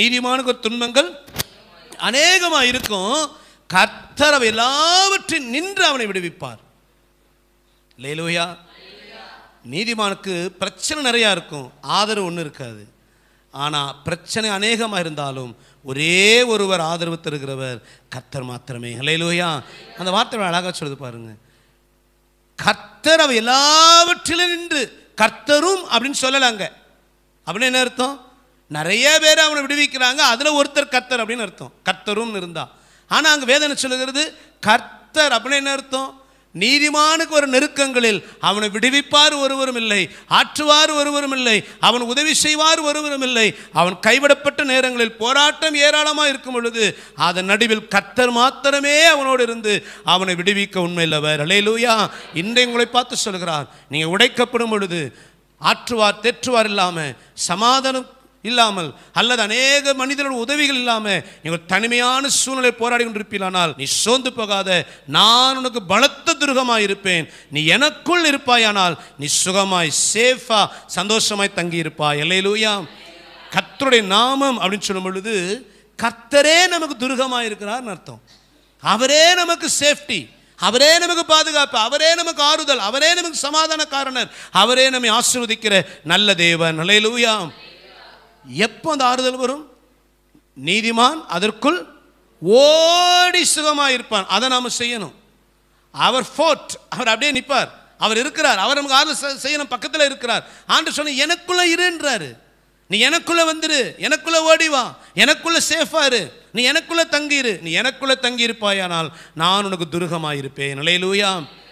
நீதிமானுக்கு ஒரு துன்பங்கள் அநேகமா இருக்கும் கர்த்தர் அவை எல்லாவற்றையும் நின்று அவனை விடுவிப்பார் லேலூயா நீதிமானுக்கு பிரச்சனை நிறையா இருக்கும் ஆதரவு ஒன்றும் இருக்காது ஆனால் பிரச்சனை அநேகமாக இருந்தாலும் ஒரே ஒருவர் ஆதரவு தருகிறவர் கர்த்தர் மாத்திரமே லேலூயா அந்த வார்த்தை அழகாக சொல்லுது பாருங்க கர்த்தர் அவை எல்லாவற்றிலும் நின்று கர்த்தரும் அப்படின்னு சொல்லலாங்க அப்படின்னு என்ன அர்த்தம் நிறைய பேர் அவனை விடுவிக்கிறாங்க அதில் ஒருத்தர் கர்த்தர் அப்படின்னு அர்த்தம் கர்த்தரும் இருந்தா ஆனால் அங்கே வேதனை சொல்லுகிறது கர்த்தர் அப்படின்னு என்ன அர்த்தம் நீதிமானுக்கு ஒரு நெருக்கங்களில் அவனை விடுவிப்பார் ஒருவரும் இல்லை ஆற்றுவார் ஒருவரும் இல்லை அவன் உதவி செய்வார் ஒருவரும் இல்லை அவன் கைவிடப்பட்ட நேரங்களில் போராட்டம் ஏராளமாக இருக்கும் பொழுது அதன் நடுவில் கர்த்தர் மாத்திரமே அவனோடு இருந்து அவனை விடுவிக்க உண்மையில்லவர் அலேலூயா இன்றைய உங்களை பார்த்து சொல்கிறார் நீங்கள் உடைக்கப்படும் பொழுது ஆற்றுவார் தேற்றுவார் இல்லாமல் சமாதானம் இல்லாமல் அல்லது அநேக மனிதர்களோட உதவிகள் இல்லாமல் நீங்கள் தனிமையான சூழ்நிலை போராடி கொண்டிருப்பீரானால் நீ சோர்ந்து போகாத நான் உனக்கு பலத்த துருகமாய் இருப்பேன் நீ எனக்குள் இருப்பாயானால் நீ சுகமாய் சேஃபா சந்தோஷமாய் தங்கி இருப்பாய் எல்லையிலூயா கர்த்தருடைய நாமம் அப்படின்னு சொல்லும் பொழுது கர்த்தரே நமக்கு துருகமாய் இருக்கிறார்னு அர்த்தம் அவரே நமக்கு சேஃப்டி அவரே நமக்கு பாதுகாப்பு அவரே நமக்கு ஆறுதல் அவரே நமக்கு சமாதான காரணர் அவரே நம்மை ஆசீர்வதிக்கிற நல்ல தேவன் ஹalleluya எப்போ அந்த ஆறுதல் வரும் நீதிமான் அதற்குள் ஓடி சுகமாக இருப்பான் அதை நாம் செய்யணும் அவர் ஃபோர்ட் அவர் அப்படியே நிற்பார் அவர் இருக்கிறார் அவர் நமக்கு ஆறுதல் செ- செய்யணும் பக்கத்தில் இருக்கிறார் ஆண்டு சொன்ன எனக்குள்ள இருன்றாரு நீ எனக்குள்ள வந்துரு எனக்குள்ள ஓடி வா எனக்குள்ள சேஃபா இரு நீ எனக்குள்ள தங்கியிரு நீ எனக்குள்ள தங்கி இருப்பாயானால் நான் உனக்கு துருகமாயிருப்பேன் நிலையிலூயா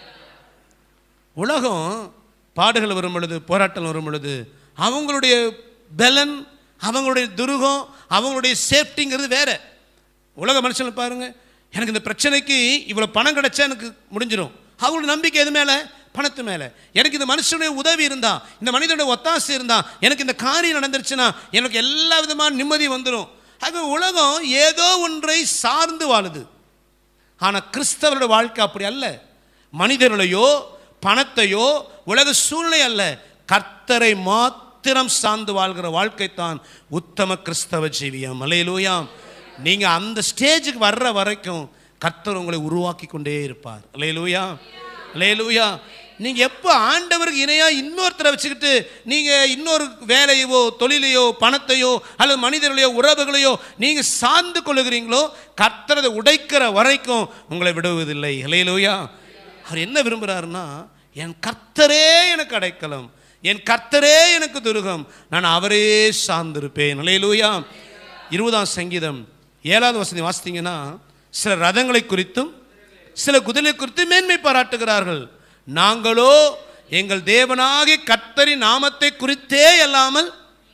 உலகம் பாடுகள் வரும் பொழுது போராட்டம் வரும் பொழுது அவங்களுடைய பலன் அவங்களுடைய துருகம் அவங்களுடைய சேஃப்டிங்கிறது வேற உலக மனுஷனை பாருங்க எனக்கு இந்த பிரச்சனைக்கு இவ்வளோ பணம் கிடைச்சா எனக்கு முடிஞ்சிடும் அவங்களோட நம்பிக்கை எது மேலே பணத்து மேலே எனக்கு இந்த மனுஷனுடைய உதவி இருந்தா இந்த மனிதனுடைய ஒத்தாசை இருந்தா எனக்கு இந்த காரியம் நடந்துருச்சுன்னா எனக்கு எல்லா விதமான நிம்மதி வந்துடும் ஆக உலகம் ஏதோ ஒன்றை சார்ந்து வாழுது ஆனால் கிறிஸ்தவரோட வாழ்க்கை அப்படி அல்ல மனிதர்களையோ பணத்தையோ உலக சூழ்நிலை அல்ல கர்த்தரை மாத்திரம் சார்ந்து வாழ்கிற வாழ்க்கை தான் உத்தம கிறிஸ்தவ ஜீவியம் அலையலூயாம் நீங்கள் அந்த ஸ்டேஜுக்கு வர்ற வரைக்கும் கர்த்தர் உங்களை உருவாக்கி கொண்டே இருப்பார் அலையலூயா அலையலூயா நீங்கள் எப்போ ஆண்டவருக்கு இணையாக இன்னொருத்தரை வச்சுக்கிட்டு நீங்கள் இன்னொரு வேலையவோ தொழிலையோ பணத்தையோ அல்லது மனிதர்களையோ உறவுகளையோ நீங்கள் சார்ந்து கொள்ளுகிறீங்களோ கர்த்தரதை உடைக்கிற வரைக்கும் உங்களை விடுவதில்லை இலையிலோயா அவர் என்ன விரும்புகிறாருன்னா என் கர்த்தரே எனக்கு அடைக்கலம் என் கர்த்தரே எனக்கு துருகம் நான் அவரே சார்ந்திருப்பேன் இலையிலோயா இருபதாம் சங்கீதம் ஏழாவது வசதி வாசித்தீங்கன்னா சில ரதங்களை குறித்தும் சில குதிரை குறித்து மேன்மை பாராட்டுகிறார்கள் நாங்களோ எங்கள் தேவனாகிய கர்த்தரின் நாமத்தை குறித்தே அல்லாமல்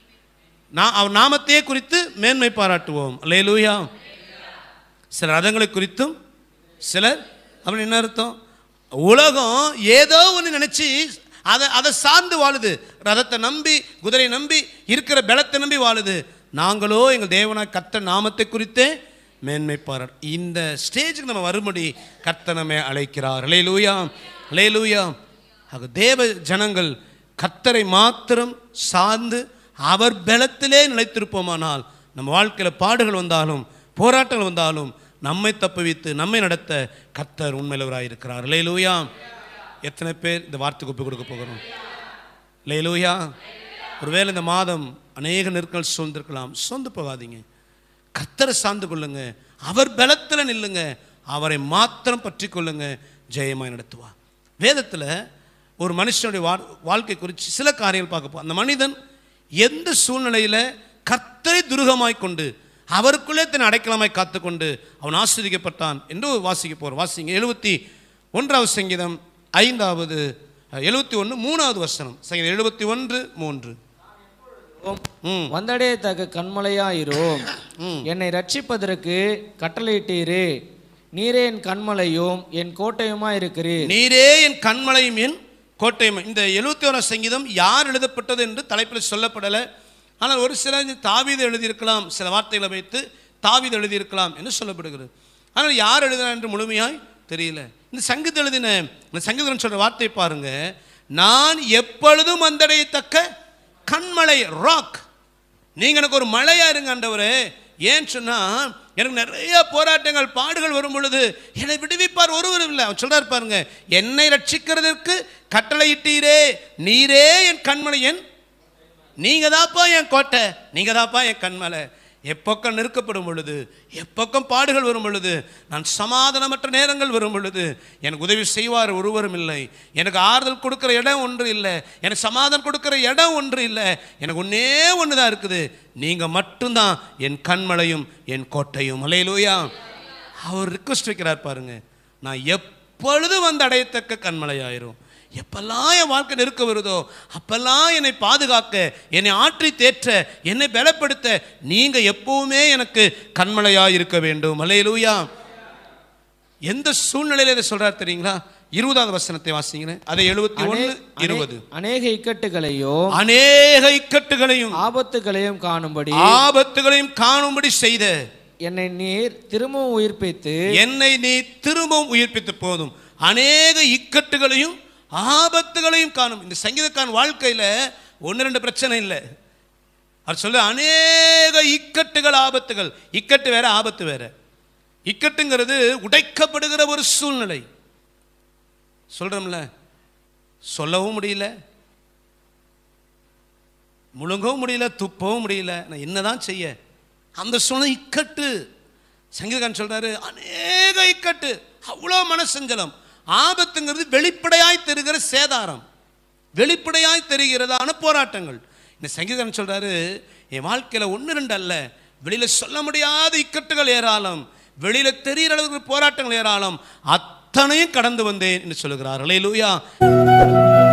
நான் அவர் நாமத்தையே குறித்து மேன்மை பாராட்டுவோம் அல்லேலூயா சில ரதங்களை குறித்தும் சிலர் அப்படின்னு என்ன அர்த்தம் உலகம் ஏதோ ஒன்று நினச்சி அதை அதை சார்ந்து வாழுது ரதத்தை நம்பி குதிரை நம்பி இருக்கிற பலத்தை நம்பி வாழுது நாங்களோ எங்கள் தேவனா கர்த்தர் நாமத்தை குறித்தே மேன்மை பாராட் இந்த ஸ்டேஜுக்கு நம்ம வரும்படி கர்த்தர் நம்மை அழைக்கிறார் லேலூயா லேலூயா ஆக தேவ ஜனங்கள் கர்த்தரை மாத்திரம் சார்ந்து அவர் பலத்திலே நிலைத்திருப்போமானால் நம்ம வாழ்க்கையில் பாடுகள் வந்தாலும் போராட்டங்கள் வந்தாலும் நம்மை தப்புவித்து நம்மை நடத்த கர்த்தர் உண்மையிலவராக இருக்கிறார் லேலூயா எத்தனை பேர் இந்த வார்த்தைக்கு ஒப்பு கொடுக்க போகிறோம் லேலூயா ஒருவேளை இந்த மாதம் அநேக நெருக்கல் சூழ்ந்திருக்கலாம் சோர்ந்து போகாதீங்க கர்த்தரை சார்ந்து கொள்ளுங்க அவர் பலத்தில் நில்லுங்க அவரை மாத்திரம் பற்றி கொள்ளுங்க ஜெயமாய் நடத்துவார் வேதத்தில் ஒரு மனுஷனுடைய வா வாழ்க்கை குறித்து சில காரியங்கள் பார்க்க போ அந்த மனிதன் எந்த சூழ்நிலையில் கர்த்தரை துருகமாய் கொண்டு அவருக்குள்ளே தன் அடைக்கலமாய் காத்துக்கொண்டு அவன் ஆஸ்வதிக்கப்பட்டான் என்று வாசிக்க போகிறோம் வாசிங்க எழுபத்தி ஒன்றாவது சங்கீதம் ஐந்தாவது எழுபத்தி ஒன்று மூணாவது வசனம் சங்கீதம் எழுபத்தி ஒன்று மூன்று ம் வந்தடையத்தக்க கண்மலையாயிரும் என்னை ரட்சிப்பதற்கு கட்டளையிட்டீரே நீரே என் கண்மலையும் என் கோட்டையுமா இருக்கிறீர் நீரே என் கண்மலையும் என் கோட்டையும் இந்த எழுபத்தி ஓராம் சங்கீதம் யார் எழுதப்பட்டது என்று தலைப்பில் சொல்லப்படலை ஆனால் ஒரு சில தாவீது எழுதியிருக்கலாம் சில வார்த்தைகளை வைத்து தாவீது எழுதியிருக்கலாம் என்று சொல்லப்படுகிறது ஆனால் யார் எழுதினார் என்று முழுமையாய் தெரியல இந்த சங்கீதம் எழுதின இந்த சங்கீதம் சொல்ற வார்த்தை பாருங்க நான் எப்பொழுதும் வந்தடையத்தக்க கண்மலை ராக் நீங்க எனக்கு ஒரு மழையா இருங்க ஆண்டவரே ஏன் சொன்னா எனக்கு நிறைய போராட்டங்கள் பாடுகள் வரும் பொழுது என்னை விடுவிப்பார் ஒருவரும் இல்லை அவன் சொல்றாரு பாருங்க என்னை ரட்சிக்கிறதற்கு கட்டளையிட்டீரே நீரே என் கண்மலை என் நீங்க தாப்பா என் கோட்டை நீங்க தாப்பா என் கண்மலை எப்பக்கம் நெருக்கப்படும் பொழுது எப்பக்கம் பாடுகள் வரும் பொழுது நான் சமாதானமற்ற நேரங்கள் வரும் பொழுது எனக்கு உதவி செய்வார் ஒருவரும் இல்லை எனக்கு ஆறுதல் கொடுக்கிற இடம் ஒன்று இல்லை எனக்கு சமாதானம் கொடுக்கிற இடம் ஒன்று இல்லை எனக்கு ஒன்றே ஒன்று தான் இருக்குது நீங்கள் மட்டும்தான் என் கண்மலையும் என் கோட்டையும் அலையிலூயா அவர் ரிக்வஸ்ட் வைக்கிறார் பாருங்க நான் எப்பொழுது வந்து அடையத்தக்க கண்மலையாயிரும் எப்பெல்லாம் என் வாழ்க்கை நெருக்க வருதோ அப்பெல்லாம் என்னை பாதுகாக்க என்னை ஆற்றி தேற்ற என்னை பலப்படுத்த நீங்க எப்பவுமே எனக்கு கண்மலையாக இருக்க வேண்டும் அலையலூயா எந்த சூழ்நிலையில இதை சொல்றாரு தெரியுங்களா இருபதாவது வசனத்தை வாசிங்களேன் அதை எழுபத்தி ஒன்று இருபது அநேக இக்கட்டுகளையும் அநேக இக்கட்டுகளையும் ஆபத்துகளையும் காணும்படி ஆபத்துகளையும் காணும்படி செய்த என்னை நீர் திரும்பவும் உயிர்ப்பித்து என்னை நீ திரும்பவும் உயிர்ப்பித்து போதும் அநேக இக்கட்டுகளையும் ஆபத்துகளையும் காணும் இந்த சங்கீதக்காரன் வாழ்க்கையில ஒன்று ரெண்டு பிரச்சனை இல்லை அவர் சொல்ல அநேக இக்கட்டுகள் ஆபத்துகள் இக்கட்டு வேற ஆபத்து வேற இக்கட்டுங்கிறது உடைக்கப்படுகிற ஒரு சூழ்நிலை சொல்றோம்ல சொல்லவும் முடியல முழுங்கவும் முடியல துப்பவும் முடியல நான் என்னதான் செய்ய அந்த சூழ்நிலை இக்கட்டு சங்கீதகாரன் சொல்றாரு அநேக இக்கட்டு அவ்வளோ மனசஞ்சலம் ஆபத்துங்கிறது வெளிப்படையாய் தெரிகிற சேதாரம் வெளிப்படையாய் தெரிகிறதான போராட்டங்கள் இந்த சங்கீதகாரன் சொல்றாரு என் வாழ்க்கையில ஒன்று ரெண்டு அல்ல வெளியில சொல்ல முடியாத இக்கட்டுகள் ஏராளம் வெளியில தெரிகிற அளவுக்கு போராட்டங்கள் ஏராளம் அத்தனையும் கடந்து வந்தேன் என்று சொல்லுகிறார் அலையிலூயா